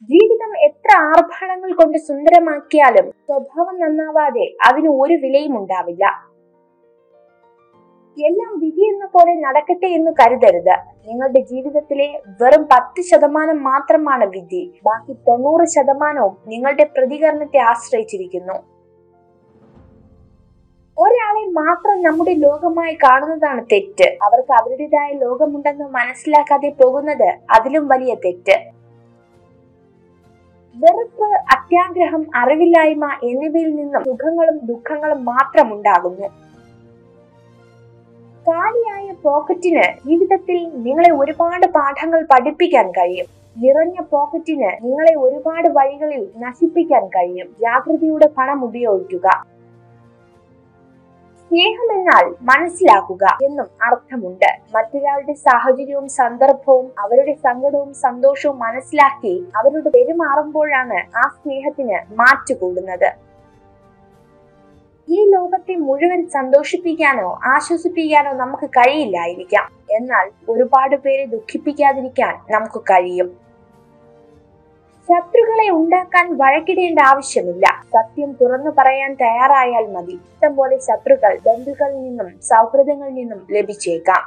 ജീവിതം എത്ര ആർഭാടങ്ങൾ കൊണ്ട് സുന്ദരമാക്കിയാലും സ്വഭാവം നന്നാവാതെ അതിന് ഒരു വിലയും ഉണ്ടാവില്ല എല്ലാം വിധി എന്ന പോലെ നടക്കട്ടെ എന്ന് കരുതരുത് നിങ്ങളുടെ ജീവിതത്തിലെ വെറും പത്ത് ശതമാനം മാത്രമാണ് വിധി ബാക്കി തൊണ്ണൂറ് ശതമാനവും നിങ്ങളുടെ പ്രതികരണത്തെ ആശ്രയിച്ചിരിക്കുന്നു ഒരാളെ മാത്രം നമ്മുടെ ലോകമായി കാണുന്നതാണ് തെറ്റ് അവർക്ക് അവരുടേതായ ലോകമുണ്ടെന്ന് മനസ്സിലാക്കാതെ പോകുന്നത് അതിലും വലിയ തെറ്റ് വെറുപ്പ് അത്യാഗ്രഹം അറിവില്ലായ്മ എന്നിവയിൽ നിന്നും സുഖങ്ങളും ദുഃഖങ്ങളും മാത്രം ഉണ്ടാകുന്നു കാലിയായ പോക്കറ്റിന് ജീവിതത്തിൽ നിങ്ങളെ ഒരുപാട് പാഠങ്ങൾ പഠിപ്പിക്കാൻ കഴിയും നിറഞ്ഞ പോക്കറ്റിന് നിങ്ങളെ ഒരുപാട് വഴികളിൽ നശിപ്പിക്കാൻ കഴിയും ജാഗ്രതയുടെ പണം ഉപയോഗിക്കുക സ്നേഹം എന്നാൽ മനസ്സിലാക്കുക എന്നും അർത്ഥമുണ്ട് മറ്റൊരാളുടെ സാഹചര്യവും സന്ദർഭവും അവരുടെ സങ്കടവും സന്തോഷവും മനസ്സിലാക്കി അവരോട് പെരുമാറുമ്പോഴാണ് ആ സ്നേഹത്തിന് മാറ്റുകൂടുന്നത് ഈ ലോകത്തെ മുഴുവൻ സന്തോഷിപ്പിക്കാനോ ആശ്വസിപ്പിക്കാനോ നമുക്ക് കഴിയില്ലായിരിക്കാം എന്നാൽ ഒരുപാട് പേരെ ദുഃഖിപ്പിക്കാതിരിക്കാൻ നമുക്ക് കഴിയും ശത്രുക്കളെ ഉണ്ടാക്കാൻ വഴക്കിടേണ്ട ആവശ്യമില്ല സത്യം തുറന്നു പറയാൻ തയ്യാറായാൽ മതി ഇഷ്ടം പോലെ ശത്രുക്കൾ ബന്ധുക്കളിൽ നിന്നും സൗഹൃദങ്ങളിൽ നിന്നും ലഭിച്ചേക്കാം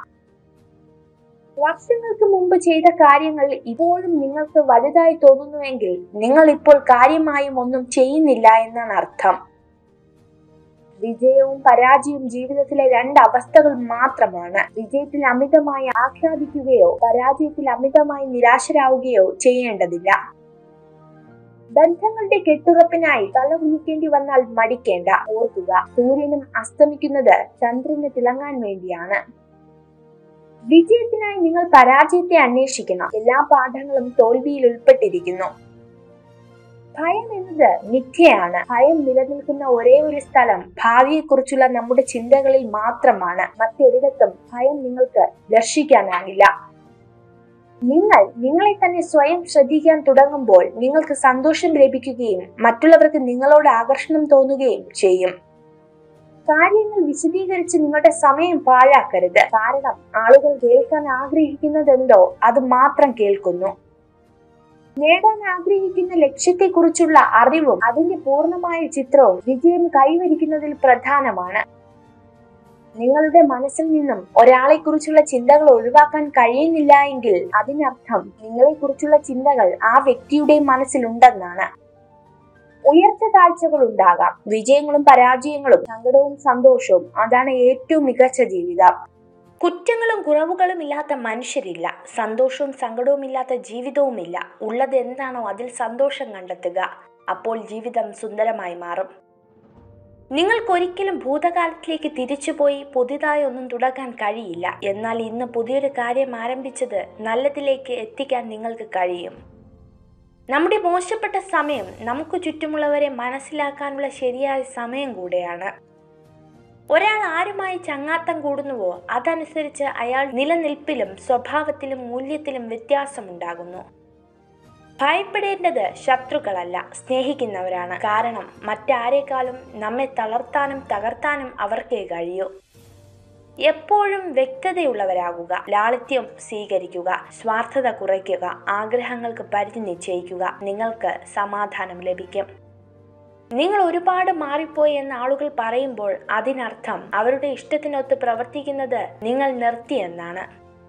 വർഷങ്ങൾക്ക് മുമ്പ് ചെയ്ത കാര്യങ്ങൾ ഇപ്പോഴും നിങ്ങൾക്ക് വലുതായി തോന്നുന്നുവെങ്കിൽ നിങ്ങൾ ഇപ്പോൾ കാര്യമായും ഒന്നും ചെയ്യുന്നില്ല എന്നാണ് അർത്ഥം വിജയവും പരാജയവും ജീവിതത്തിലെ രണ്ട് അവസ്ഥകൾ മാത്രമാണ് വിജയത്തിൽ അമിതമായി ആഹ്ലാദിക്കുകയോ പരാജയത്തിൽ അമിതമായി നിരാശരാവുകയോ ചെയ്യേണ്ടതില്ല ബന്ധങ്ങളുടെ കെട്ടുറപ്പിനായി തലകുലിക്കേണ്ടി വന്നാൽ മടിക്കേണ്ട ഓർക്കുക സൂര്യനും അസ്തമിക്കുന്നത് ചന്ദ്രന് തിളങ്ങാൻ വേണ്ടിയാണ് വിജയത്തിനായി നിങ്ങൾ പരാജയത്തെ അന്വേഷിക്കണം എല്ലാ പാഠങ്ങളും തോൽവിയിൽ ഉൾപ്പെട്ടിരിക്കുന്നു ഭയം എന്നത് മിഥ്യയാണ് ഭയം നിലനിൽക്കുന്ന ഒരേ ഒരു സ്ഥലം ഭാവിയെക്കുറിച്ചുള്ള നമ്മുടെ ചിന്തകളിൽ മാത്രമാണ് മറ്റൊരിടത്തും ഭയം നിങ്ങൾക്ക് ദർശിക്കാനാകില്ല നിങ്ങൾ നിങ്ങളെ തന്നെ സ്വയം ശ്രദ്ധിക്കാൻ തുടങ്ങുമ്പോൾ നിങ്ങൾക്ക് സന്തോഷം ലഭിക്കുകയും മറ്റുള്ളവർക്ക് നിങ്ങളോട് ആകർഷണം തോന്നുകയും ചെയ്യും കാര്യങ്ങൾ വിശദീകരിച്ച് നിങ്ങളുടെ സമയം പാഴാക്കരുത് കാരണം ആളുകൾ കേൾക്കാൻ ആഗ്രഹിക്കുന്നതെന്തോ അത് മാത്രം കേൾക്കുന്നു നേടാൻ ആഗ്രഹിക്കുന്ന ലക്ഷ്യത്തെക്കുറിച്ചുള്ള അറിവും അതിന്റെ പൂർണ്ണമായ ചിത്രവും വിജയം കൈവരിക്കുന്നതിൽ പ്രധാനമാണ് നിങ്ങളുടെ മനസ്സിൽ നിന്നും ഒരാളെ കുറിച്ചുള്ള ചിന്തകൾ ഒഴിവാക്കാൻ കഴിയുന്നില്ല എങ്കിൽ അതിനർത്ഥം നിങ്ങളെ കുറിച്ചുള്ള ചിന്തകൾ ആ വ്യക്തിയുടെ മനസ്സിലുണ്ടെന്നാണ് ഉയർച്ച താഴ്ചകൾ ഉണ്ടാകാം വിജയങ്ങളും പരാജയങ്ങളും സങ്കടവും സന്തോഷവും അതാണ് ഏറ്റവും മികച്ച ജീവിതം കുറ്റങ്ങളും കുറവുകളും ഇല്ലാത്ത മനുഷ്യരില്ല സന്തോഷവും സങ്കടവും ഇല്ലാത്ത ജീവിതവുമില്ല ഉള്ളത് എന്താണോ അതിൽ സന്തോഷം കണ്ടെത്തുക അപ്പോൾ ജീവിതം സുന്ദരമായി മാറും നിങ്ങൾക്കൊരിക്കലും ഭൂതകാലത്തിലേക്ക് തിരിച്ചുപോയി പുതിയതായി ഒന്നും തുടങ്ങാൻ കഴിയില്ല എന്നാൽ ഇന്ന് പുതിയൊരു കാര്യം ആരംഭിച്ചത് നല്ലതിലേക്ക് എത്തിക്കാൻ നിങ്ങൾക്ക് കഴിയും നമ്മുടെ മോശപ്പെട്ട സമയം നമുക്ക് ചുറ്റുമുള്ളവരെ മനസ്സിലാക്കാനുള്ള ശരിയായ സമയം കൂടെയാണ് ഒരാൾ ആരുമായി ചങ്ങാത്തം കൂടുന്നുവോ അതനുസരിച്ച് അയാൾ നിലനിൽപ്പിലും സ്വഭാവത്തിലും മൂല്യത്തിലും വ്യത്യാസമുണ്ടാകുന്നു ഭയപ്പെടേണ്ടത് ശത്രുക്കളല്ല സ്നേഹിക്കുന്നവരാണ് കാരണം മറ്റാരേക്കാളും നമ്മെ തളർത്താനും തകർത്താനും അവർക്കേ കഴിയൂ എപ്പോഴും വ്യക്തതയുള്ളവരാകുക ലാളിത്യം സ്വീകരിക്കുക സ്വാർത്ഥത കുറയ്ക്കുക ആഗ്രഹങ്ങൾക്ക് പരിധി നിശ്ചയിക്കുക നിങ്ങൾക്ക് സമാധാനം ലഭിക്കും നിങ്ങൾ ഒരുപാട് മാറിപ്പോയി എന്ന് ആളുകൾ പറയുമ്പോൾ അതിനർത്ഥം അവരുടെ ഇഷ്ടത്തിനൊത്ത് പ്രവർത്തിക്കുന്നത് നിങ്ങൾ നിർത്തിയെന്നാണ്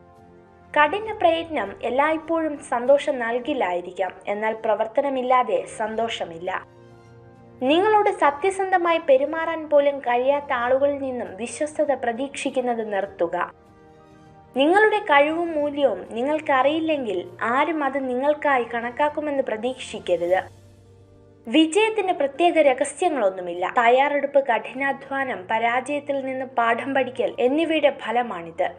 കഠിന പ്രയത്നം എല്ലായ്പ്പോഴും സന്തോഷം നൽകില്ലായിരിക്കാം എന്നാൽ പ്രവർത്തനമില്ലാതെ സന്തോഷമില്ല നിങ്ങളോട് സത്യസന്ധമായി പെരുമാറാൻ പോലും കഴിയാത്ത ആളുകളിൽ നിന്നും വിശ്വസ്തത പ്രതീക്ഷിക്കുന്നത് നിർത്തുക നിങ്ങളുടെ കഴിവും മൂല്യവും നിങ്ങൾക്കറിയില്ലെങ്കിൽ ആരും അത് നിങ്ങൾക്കായി കണക്കാക്കുമെന്ന് പ്രതീക്ഷിക്കരുത് വിജയത്തിന് പ്രത്യേക രഹസ്യങ്ങളൊന്നുമില്ല തയ്യാറെടുപ്പ് കഠിനാധ്വാനം പരാജയത്തിൽ നിന്ന് പാഠം പഠിക്കൽ എന്നിവയുടെ ഫലമാണിത്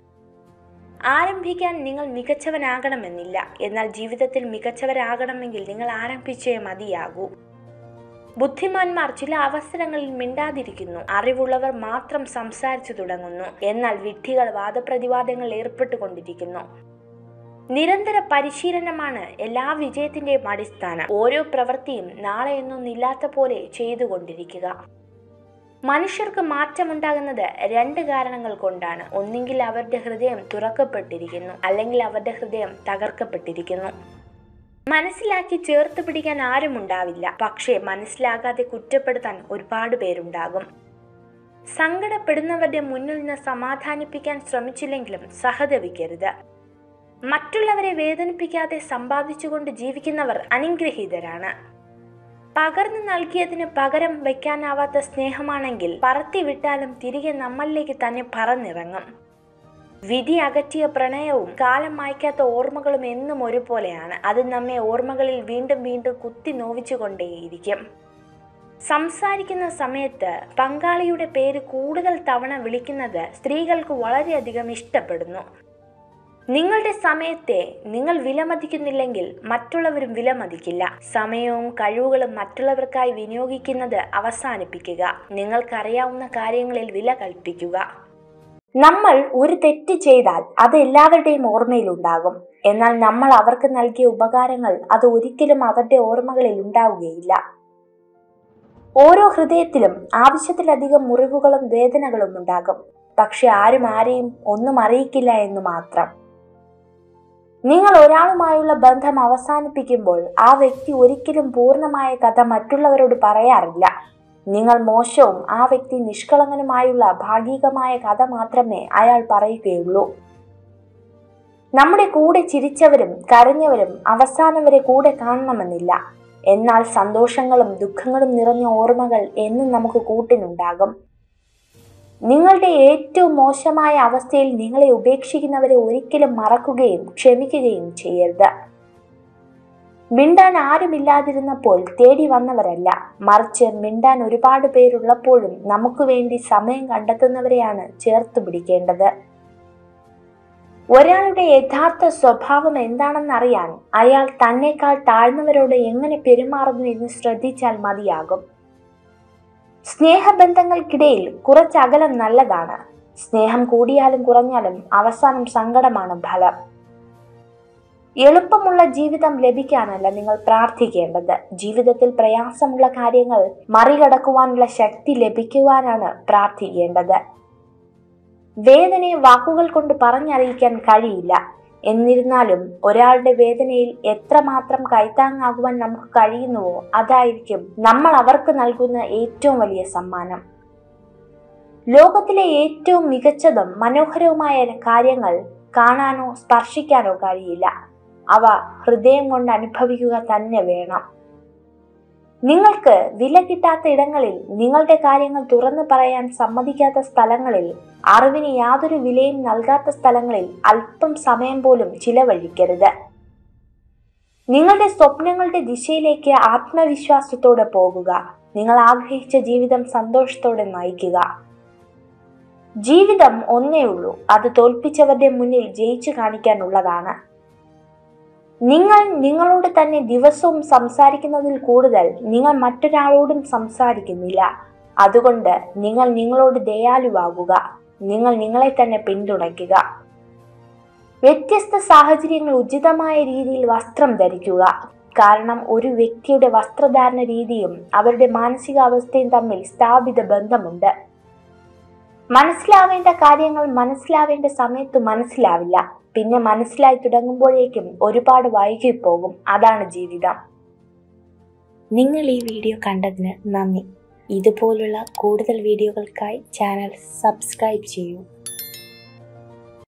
ആരംഭിക്കാൻ നിങ്ങൾ മികച്ചവനാകണമെന്നില്ല എന്നാൽ ജീവിതത്തിൽ മികച്ചവരാകണമെങ്കിൽ നിങ്ങൾ ആരംഭിച്ചേ മതിയാകൂ ബുദ്ധിമാന്മാർ ചില അവസരങ്ങളിൽ മിണ്ടാതിരിക്കുന്നു അറിവുള്ളവർ മാത്രം സംസാരിച്ചു തുടങ്ങുന്നു എന്നാൽ വിഡ്ഢികൾ വാദപ്രതിവാദങ്ങൾ ഏർപ്പെട്ടുകൊണ്ടിരിക്കുന്നു നിരന്തര പരിശീലനമാണ് എല്ലാ വിജയത്തിന്റെയും അടിസ്ഥാനം ഓരോ പ്രവൃത്തിയും നാളെ എന്നൊന്നില്ലാത്ത പോലെ ചെയ്തുകൊണ്ടിരിക്കുക മനുഷ്യർക്ക് മാറ്റമുണ്ടാകുന്നത് രണ്ട് കാരണങ്ങൾ കൊണ്ടാണ് ഒന്നെങ്കിൽ അവരുടെ ഹൃദയം തുറക്കപ്പെട്ടിരിക്കുന്നു അല്ലെങ്കിൽ അവരുടെ ഹൃദയം തകർക്കപ്പെട്ടിരിക്കുന്നു മനസ്സിലാക്കി ചേർത്ത് പിടിക്കാൻ ആരുമുണ്ടാവില്ല പക്ഷേ മനസ്സിലാകാതെ കുറ്റപ്പെടുത്താൻ ഒരുപാട് പേരുണ്ടാകും സങ്കടപ്പെടുന്നവരുടെ മുന്നിൽ നിന്ന് സമാധാനിപ്പിക്കാൻ ശ്രമിച്ചില്ലെങ്കിലും സഹതപിക്കരുത് മറ്റുള്ളവരെ വേദനിപ്പിക്കാതെ സമ്പാദിച്ചുകൊണ്ട് ജീവിക്കുന്നവർ അനുഗ്രഹീതരാണ് പകർന്നു നൽകിയതിന് പകരം വയ്ക്കാനാവാത്ത സ്നേഹമാണെങ്കിൽ പറത്തി വിട്ടാലും തിരികെ നമ്മളിലേക്ക് തന്നെ പറന്നിറങ്ങും വിധി അകറ്റിയ പ്രണയവും കാലം മായ്ക്കാത്ത ഓർമ്മകളും എന്നും ഒരുപോലെയാണ് അത് നമ്മെ ഓർമ്മകളിൽ വീണ്ടും വീണ്ടും കുത്തി നോവിച്ചുകൊണ്ടേയിരിക്കും സംസാരിക്കുന്ന സമയത്ത് പങ്കാളിയുടെ പേര് കൂടുതൽ തവണ വിളിക്കുന്നത് സ്ത്രീകൾക്ക് വളരെയധികം ഇഷ്ടപ്പെടുന്നു നിങ്ങളുടെ സമയത്തെ നിങ്ങൾ വിലമതിക്കുന്നില്ലെങ്കിൽ മറ്റുള്ളവരും വിലമതിക്കില്ല സമയവും കഴിവുകളും മറ്റുള്ളവർക്കായി വിനിയോഗിക്കുന്നത് അവസാനിപ്പിക്കുക നിങ്ങൾക്കറിയാവുന്ന കാര്യങ്ങളിൽ വില കൽപ്പിക്കുക നമ്മൾ ഒരു തെറ്റ് ചെയ്താൽ അത് എല്ലാവരുടെയും ഓർമ്മയിലുണ്ടാകും എന്നാൽ നമ്മൾ അവർക്ക് നൽകിയ ഉപകാരങ്ങൾ അത് ഒരിക്കലും അവരുടെ ഓർമ്മകളിൽ ഉണ്ടാവുകയില്ല ഓരോ ഹൃദയത്തിലും ആവശ്യത്തിലധികം മുറിവുകളും വേദനകളും ഉണ്ടാകും പക്ഷെ ആരും ആരെയും ഒന്നും അറിയിക്കില്ല എന്ന് മാത്രം നിങ്ങൾ ഒരാളുമായുള്ള ബന്ധം അവസാനിപ്പിക്കുമ്പോൾ ആ വ്യക്തി ഒരിക്കലും പൂർണ്ണമായ കഥ മറ്റുള്ളവരോട് പറയാറില്ല നിങ്ങൾ മോശവും ആ വ്യക്തി നിഷ്കളങ്കനുമായുള്ള ഭാഗികമായ കഥ മാത്രമേ അയാൾ പറയുകയുള്ളൂ നമ്മുടെ കൂടെ ചിരിച്ചവരും കരഞ്ഞവരും അവസാനം വരെ കൂടെ കാണണമെന്നില്ല എന്നാൽ സന്തോഷങ്ങളും ദുഃഖങ്ങളും നിറഞ്ഞ ഓർമ്മകൾ എന്നും നമുക്ക് കൂട്ടിനുണ്ടാകും നിങ്ങളുടെ ഏറ്റവും മോശമായ അവസ്ഥയിൽ നിങ്ങളെ ഉപേക്ഷിക്കുന്നവരെ ഒരിക്കലും മറക്കുകയും ക്ഷമിക്കുകയും ചെയ്യരുത് മിണ്ടാൻ ആരുമില്ലാതിരുന്നപ്പോൾ തേടി വന്നവരല്ല മറിച്ച് മിണ്ടാൻ ഒരുപാട് പേരുള്ളപ്പോഴും നമുക്ക് വേണ്ടി സമയം കണ്ടെത്തുന്നവരെയാണ് ചേർത്ത് പിടിക്കേണ്ടത് ഒരാളുടെ യഥാർത്ഥ സ്വഭാവം എന്താണെന്നറിയാൻ അയാൾ തന്നെക്കാൾ താഴ്ന്നവരോട് എങ്ങനെ പെരുമാറുന്നു എന്ന് ശ്രദ്ധിച്ചാൽ മതിയാകും സ്നേഹബന്ധങ്ങൾക്കിടയിൽ കുറച്ച് അകലം നല്ലതാണ് സ്നേഹം കൂടിയാലും കുറഞ്ഞാലും അവസാനം സങ്കടമാണ് ഫലം എളുപ്പമുള്ള ജീവിതം ലഭിക്കാനല്ല നിങ്ങൾ പ്രാർത്ഥിക്കേണ്ടത് ജീവിതത്തിൽ പ്രയാസമുള്ള കാര്യങ്ങൾ മറികടക്കുവാനുള്ള ശക്തി ലഭിക്കുവാനാണ് പ്രാർത്ഥിക്കേണ്ടത് വേദനയെ വാക്കുകൾ കൊണ്ട് പറഞ്ഞറിയിക്കാൻ കഴിയില്ല എന്നിരുന്നാലും ഒരാളുടെ വേദനയിൽ എത്രമാത്രം കൈത്താങ്ങാകുവാൻ നമുക്ക് കഴിയുന്നുവോ അതായിരിക്കും നമ്മൾ അവർക്ക് നൽകുന്ന ഏറ്റവും വലിയ സമ്മാനം ലോകത്തിലെ ഏറ്റവും മികച്ചതും മനോഹരവുമായ കാര്യങ്ങൾ കാണാനോ സ്പർശിക്കാനോ കഴിയില്ല അവ ഹൃദയം കൊണ്ട് അനുഭവിക്കുക തന്നെ വേണം നിങ്ങൾക്ക് വില കിട്ടാത്ത ഇടങ്ങളിൽ നിങ്ങളുടെ കാര്യങ്ങൾ തുറന്നു പറയാൻ സമ്മതിക്കാത്ത സ്ഥലങ്ങളിൽ അറിവിന് യാതൊരു വിലയും നൽകാത്ത സ്ഥലങ്ങളിൽ അല്പം സമയം പോലും ചിലവഴിക്കരുത് നിങ്ങളുടെ സ്വപ്നങ്ങളുടെ ദിശയിലേക്ക് ആത്മവിശ്വാസത്തോടെ പോകുക നിങ്ങൾ ആഗ്രഹിച്ച ജീവിതം സന്തോഷത്തോടെ നയിക്കുക ജീവിതം ഒന്നേ ഉള്ളൂ അത് തോൽപ്പിച്ചവരുടെ മുന്നിൽ ജയിച്ചു കാണിക്കാനുള്ളതാണ് നിങ്ങൾ നിങ്ങളോട് തന്നെ ദിവസവും സംസാരിക്കുന്നതിൽ കൂടുതൽ നിങ്ങൾ മറ്റൊരാളോടും സംസാരിക്കുന്നില്ല അതുകൊണ്ട് നിങ്ങൾ നിങ്ങളോട് ദയാലുവാകുക നിങ്ങൾ നിങ്ങളെ തന്നെ പിന്തുണയ്ക്കുക വ്യത്യസ്ത സാഹചര്യങ്ങൾ ഉചിതമായ രീതിയിൽ വസ്ത്രം ധരിക്കുക കാരണം ഒരു വ്യക്തിയുടെ വസ്ത്രധാരണ രീതിയും അവരുടെ മാനസികാവസ്ഥയും തമ്മിൽ സ്ഥാപിത ബന്ധമുണ്ട് മനസ്സിലാവേണ്ട കാര്യങ്ങൾ മനസ്സിലാവേണ്ട സമയത്ത് മനസ്സിലാവില്ല പിന്നെ മനസ്സിലായി തുടങ്ങുമ്പോഴേക്കും ഒരുപാട് വൈകിപ്പോകും അതാണ് ജീവിതം നിങ്ങൾ ഈ വീഡിയോ കണ്ടതിന് നന്ദി ഇതുപോലുള്ള കൂടുതൽ വീഡിയോകൾക്കായി ചാനൽ സബ്സ്ക്രൈബ് ചെയ്യൂ